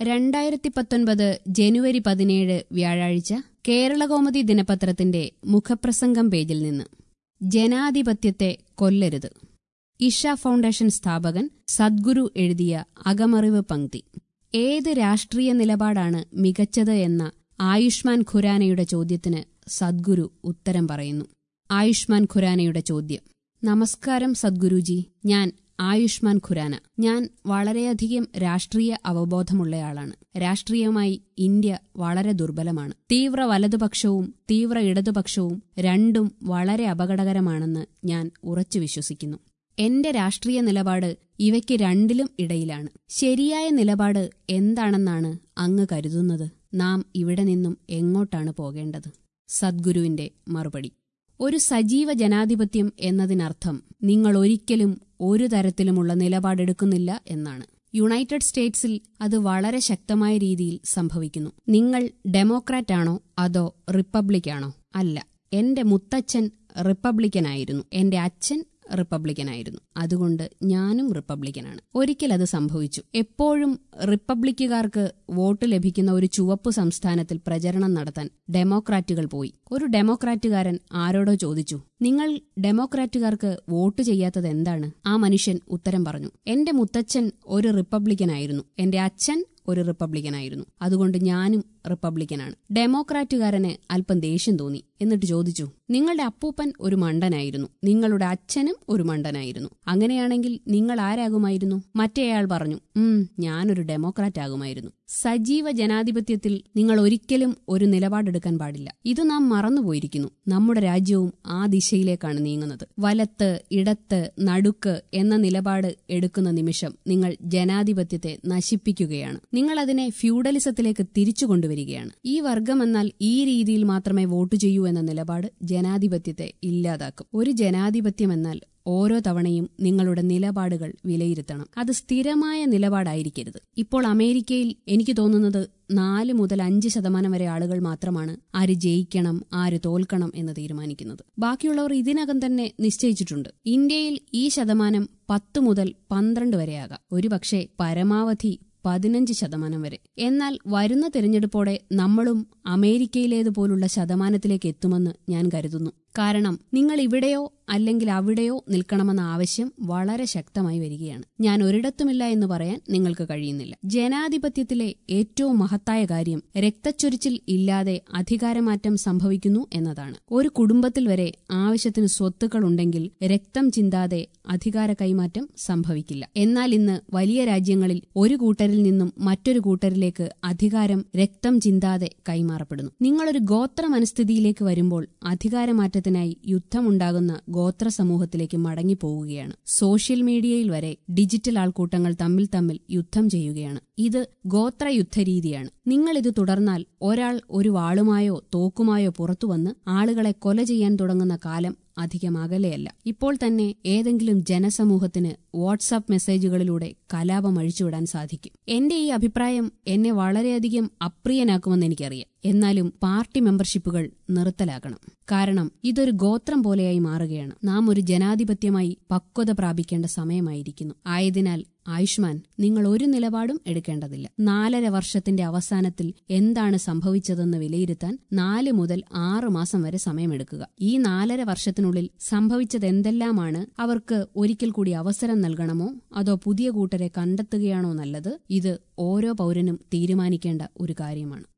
രണ്ടായിരത്തി പത്തൊൻപത് ജനുവരി പതിനേഴ് വ്യാഴാഴ്ച കേരളകൗമുദി ദിനപത്രത്തിന്റെ മുഖപ്രസംഗം പേജിൽ നിന്ന് ജനാധിപത്യത്തെ കൊല്ലരുത് ഇഷ ഫൗണ്ടേഷൻ സ്ഥാപകൻ സദ്ഗുരു എഴുതിയ അകമറിവ് പങ്ക്തി ഏത് രാഷ്ട്രീയ നിലപാടാണ് മികച്ചത് എന്ന ആയുഷ്മാൻ ഖുരാനയുടെ ചോദ്യത്തിന് സദ്ഗുരു ഉത്തരം പറയുന്നു ആയുഷ്മാൻ ഖുരാനയുടെ ചോദ്യം നമസ്കാരം സദ്ഗുരുജി ഞാൻ ആയുഷ്മാൻ ഖുരാന ഞാൻ വളരെയധികം രാഷ്ട്രീയ അവബോധമുള്ളയാളാണ് രാഷ്ട്രീയമായി ഇന്ത്യ വളരെ ദുർബലമാണ് തീവ്ര വലതുപക്ഷവും തീവ്ര ഇടതുപക്ഷവും രണ്ടും വളരെ അപകടകരമാണെന്ന് ഞാൻ ഉറച്ചു വിശ്വസിക്കുന്നു എന്റെ രാഷ്ട്രീയ നിലപാട് ഇവയ്ക്ക് രണ്ടിലും ഇടയിലാണ് ശരിയായ നിലപാട് എന്താണെന്നാണ് അങ്ങ് കരുതുന്നത് നാം ഇവിടെ നിന്നും എങ്ങോട്ടാണ് പോകേണ്ടത് സദ്ഗുരുവിന്റെ മറുപടി ഒരു സജീവ ജനാധിപത്യം എന്നതിനർത്ഥം നിങ്ങൾ ഒരിക്കലും ഒരു തരത്തിലുമുള്ള നിലപാടെടുക്കുന്നില്ല എന്നാണ് യുണൈറ്റഡ് സ്റ്റേറ്റ്സിൽ അത് വളരെ ശക്തമായ രീതിയിൽ സംഭവിക്കുന്നു നിങ്ങൾ ഡെമോക്രാറ്റാണോ അതോ റിപ്പബ്ലിക്കാണോ അല്ല എന്റെ മുത്തച്ഛൻ റിപ്പബ്ലിക്കനായിരുന്നു എന്റെ അച്ഛൻ റിപ്പബ്ലിക്കനായിരുന്നു അതുകൊണ്ട് ഞാനും റിപ്പബ്ലിക്കനാണ് ഒരിക്കൽ അത് സംഭവിച്ചു എപ്പോഴും റിപ്പബ്ലിക്കുകാർക്ക് വോട്ട് ലഭിക്കുന്ന ഒരു ചുവപ്പ് സംസ്ഥാനത്തിൽ പ്രചരണം നടത്താൻ ഡെമോക്രാറ്റുകൾ പോയി ഒരു ഡെമോക്രാറ്റുകാരൻ ആരോടോ ചോദിച്ചു നിങ്ങൾ ഡെമോക്രാറ്റുകാർക്ക് വോട്ട് ചെയ്യാത്തത് എന്താണ് ആ മനുഷ്യൻ ഉത്തരം പറഞ്ഞു എന്റെ മുത്തച്ഛൻ ഒരു റിപ്പബ്ലിക്കനായിരുന്നു എന്റെ അച്ഛൻ ഒരു റിപ്പബ്ലിക്കനായിരുന്നു അതുകൊണ്ട് ഞാനും റിപ്പബ്ലിക്കനാണ് ഡെമോക്രാറ്റുകാരന് അല്പം ദേഷ്യം തോന്നി എന്നിട്ട് ചോദിച്ചു നിങ്ങളുടെ അപ്പൂപ്പൻ ഒരു മണ്ടനായിരുന്നു നിങ്ങളുടെ അച്ഛനും ഒരു മണ്ടനായിരുന്നു അങ്ങനെയാണെങ്കിൽ നിങ്ങൾ ആരാകുമായിരുന്നു മറ്റേയാൾ പറഞ്ഞു ഉം ഞാനൊരു ഡെമോക്രാറ്റ് ആകുമായിരുന്നു സജീവ ജനാധിപത്യത്തിൽ നിങ്ങൾ ഒരിക്കലും ഒരു നിലപാടെടുക്കാൻ പാടില്ല ഇത് നാം മറന്നുപോയിരിക്കുന്നു നമ്മുടെ രാജ്യവും ആ ദിശയിലേക്കാണ് നീങ്ങുന്നത് വലത്ത് ഇടത്ത് നടുക്ക് എന്ന നിലപാട് എടുക്കുന്ന നിമിഷം നിങ്ങൾ ജനാധിപത്യത്തെ നശിപ്പിക്കുകയാണ് നിങ്ങൾ അതിനെ ഫ്യൂഡലിസത്തിലേക്ക് തിരിച്ചു കൊണ്ടുവരികയാണ് ഈ വർഗം എന്നാൽ ഈ രീതിയിൽ മാത്രമേ വോട്ട് ചെയ്യൂ എന്ന നിലപാട് ജനാധിപത്യത്തെ ഇല്ലാതാക്കും ഒരു ജനാധിപത്യം എന്നാൽ ഓരോ തവണയും നിങ്ങളുടെ നിലപാടുകൾ വിലയിരുത്തണം അത് സ്ഥിരമായ നിലപാടായിരിക്കരുത് ഇപ്പോൾ അമേരിക്കയിൽ എനിക്ക് തോന്നുന്നത് നാല് മുതൽ അഞ്ച് ശതമാനം വരെ ആളുകൾ മാത്രമാണ് ആര് ജയിക്കണം ആര് തോൽക്കണം എന്ന് തീരുമാനിക്കുന്നത് ബാക്കിയുള്ളവർ ഇതിനകം തന്നെ നിശ്ചയിച്ചിട്ടുണ്ട് ഇന്ത്യയിൽ ഈ ശതമാനം പത്ത് മുതൽ പന്ത്രണ്ട് വരെയാകാം ഒരുപക്ഷെ പരമാവധി പതിനഞ്ച് ശതമാനം വരെ എന്നാൽ വരുന്ന തിരഞ്ഞെടുപ്പോടെ നമ്മളും അമേരിക്കയിലേതുപോലുള്ള ശതമാനത്തിലേക്ക് എത്തുമെന്ന് ഞാൻ കരുതുന്നു കാരണം നിങ്ങൾ ഇവിടെയോ അല്ലെങ്കിൽ അവിടെയോ നിൽക്കണമെന്ന ആവശ്യം വളരെ ശക്തമായി വരികയാണ് ഞാൻ ഒരിടത്തുമില്ല എന്ന് പറയാൻ നിങ്ങൾക്ക് കഴിയുന്നില്ല ജനാധിപത്യത്തിലെ ഏറ്റവും മഹത്തായ കാര്യം രക്തച്ചൊരിച്ചിൽ ഇല്ലാതെ അധികാരമാറ്റം സംഭവിക്കുന്നു എന്നതാണ് ഒരു കുടുംബത്തിൽ വരെ ആവശ്യത്തിന് സ്വത്തുക്കൾ ഉണ്ടെങ്കിൽ രക്തം ചിന്താതെ അധികാര കൈമാറ്റം സംഭവിക്കില്ല എന്നാൽ ഇന്ന് വലിയ രാജ്യങ്ങളിൽ ഒരു കൂട്ടരിൽ നിന്നും മറ്റൊരു കൂട്ടരിലേക്ക് അധികാരം രക്തം ചിന്താതെ കൈമാറപ്പെടുന്നു നിങ്ങളൊരു ഗോത്ര മനസ്ഥിതിയിലേക്ക് വരുമ്പോൾ അധികാരമാറ്റത്തിനായി യുദ്ധമുണ്ടാകുന്ന ഗോത്ര സമൂഹത്തിലേക്ക് മടങ്ങിപ്പോവുകയാണ് സോഷ്യൽ മീഡിയയിൽ വരെ ഡിജിറ്റൽ ആൾക്കൂട്ടങ്ങൾ തമ്മിൽ തമ്മിൽ യുദ്ധം ചെയ്യുകയാണ് ഇത് ഗോത്ര യുദ്ധരീതിയാണ് നിങ്ങൾ ഇത് തുടർന്നാൽ ഒരാൾ ഒരു വാളുമായോ തോക്കുമായോ പുറത്തുവന്ന് ആളുകളെ കൊല ചെയ്യാൻ തുടങ്ങുന്ന കാലം അധികം അകലെയല്ല ഇപ്പോൾ തന്നെ ഏതെങ്കിലും ജനസമൂഹത്തിന് വാട്സാപ്പ് മെസ്സേജുകളിലൂടെ കലാപം അഴിച്ചുവിടാൻ സാധിക്കും എന്റെ ഈ അഭിപ്രായം എന്നെ വളരെയധികം അപ്രിയനാക്കുമെന്ന് എനിക്കറിയാം എന്നാലും പാർട്ടി മെമ്പർഷിപ്പുകൾ നിർത്തലാക്കണം കാരണം ഇതൊരു ഗോത്രം പോലെയായി മാറുകയാണ് നാം ഒരു ജനാധിപത്യമായി പക്വത പ്രാപിക്കേണ്ട സമയമായിരിക്കുന്നു ആയതിനാൽ ആയുഷ്മാൻ നിങ്ങൾ ഒരു നിലപാടും എടുക്കേണ്ടതില്ല നാലര വർഷത്തിന്റെ അവസാനത്തിൽ എന്താണ് സംഭവിച്ചതെന്ന് വിലയിരുത്താൻ നാല് മുതൽ ആറ് മാസം വരെ സമയമെടുക്കുക ഈ നാലര വർഷത്തിനുള്ളിൽ സംഭവിച്ചതെന്തെല്ലാമാണ് അവർക്ക് ഒരിക്കൽ കൂടി അവസരം നൽകണമോ അതോ പുതിയ കൂട്ടരെ കണ്ടെത്തുകയാണോ നല്ലത് ഇത് ഓരോ പൗരനും തീരുമാനിക്കേണ്ട ഒരു കാര്യമാണ്